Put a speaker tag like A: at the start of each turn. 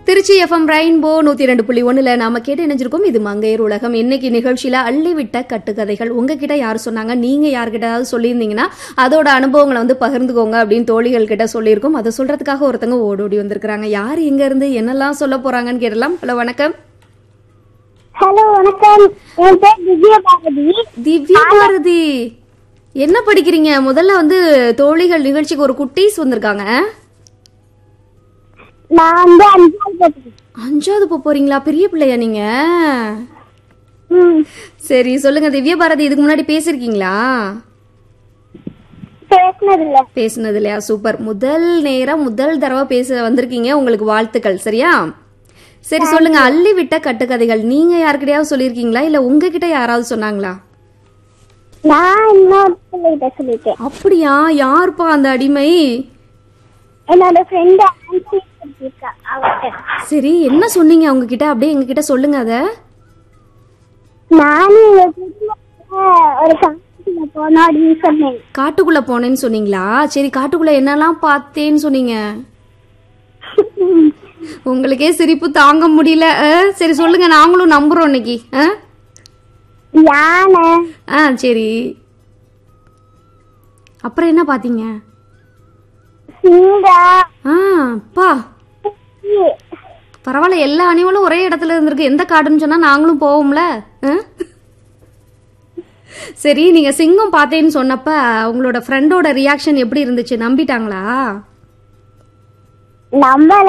A: Trichy FM rainbow நூத்தி ரெண்டு புள்ளி ஒண்ணுல நாம கேட்டு இணைஞ்சிருக்கோம் இது மங்கையர் உலகம் இன்னைக்கு நிகழ்ச்சியில அள்ளிவிட்ட கட்டுக்கதைகள் உங்ககிட்ட யார் சொன்னாங்க நீங்க யார்கிட்டயாவது சொல்லியிருந்தீங்கன்னா அதோட அனுபவங்களை வந்து பகிர்ந்துக்கோங்க அப்படின்னு தோழிகள் கிட்ட சொல்லியிருக்கோம் அதை சொல்றதுக்காக ஒருத்தங்க ஓடோடி வந்திருக்காங்க யார் எங்க இருந்து என்னெல்லாம் சொல்ல போறாங்கன்னு கேட்டலாம் ஹலோ வணக்கம்
B: ஹலோ வணக்கம் என் பேர் திவ்யா பாரதி
A: திவ்யா பாரதி என்ன படிக்கிறீங்க முதல்ல வந்து தோழிகள் நிகழ்ச்சிக்கு ஒரு குட்டீஸ் வந்திருக்காங்க
B: நான் வந்து அஞ்சாவது படிக்கிறேன்.
A: அஞ்சாவது போக போறீங்களா பெரிய பிள்ளையா நீங்க
B: ம்
A: சரி சொல்லுங்க திவ்யா பாரதி இதுக்கு முன்னாடி பேசிருக்கீங்களா
B: பேசினது இல்ல
A: பேசுனது இல்லையா சூப்பர் முதல் நேரம் முதல் தடவை பேச வந்திருக்கீங்க உங்களுக்கு வாழ்த்துக்கள் சரியா சரி சொல்லுங்க அள்ளி விட்ட கட்டுக்கதைகள் நீங்க யாருக்கிட்டயாவது சொல்லியிருக்கீங்களா இல்ல உங்ககிட்ட யாராவது சொன்னாங்களா
B: நான் இன்னொரு பிள்ளைகிட்ட சொல்லிட்டேன்
A: அப்படியா யாருப்பா அந்த அடிமை
B: என்னோட ஃப்ரெண்ட் ஆன்சி இருக்கா அவட்ட
A: சரி என்ன சொன்னீங்க அவங்க கிட்ட அப்படியே எங்க கிட்ட சொல்லுங்க அத
B: நானும் எங்க குடும்பத்துல ஒரு காலேஜ்ல போனோம் அப்படின்னு சொன்னேன்
A: காட்டுக்குள்ள போனேன்னு சொன்னீங்களா சரி காட்டுக்குள்ள என்னெல்லாம் பார்த்தேன்னு சொன்னீங்க உங்களுக்கே சிரிப்பு தாங்க முடியல அஹ், சரி சொல்லுங்க நாங்களும் நம்புறோம் இன்னைக்கு அஹ்?
B: யானை
A: ஆ சரி அப்புறம் என்ன பாத்தீங்க
B: சிங்கா
A: ஆ அப்பா பரவாயில்ல எல்லா அனிமலும் ஒரே இடத்துல இருந்திருக்கு எந்த காடுன்னு சொன்னா நாங்களும் போவோம்ல ஆ? சரி நீங்க சிங்கம் பார்த்தேன்னு சொன்னப்ப உங்களோட ஃப்ரெண்டோட ரியாக்ஷன் எப்படி இருந்துச்சு நம்பிட்டாங்களா
B: நம்பல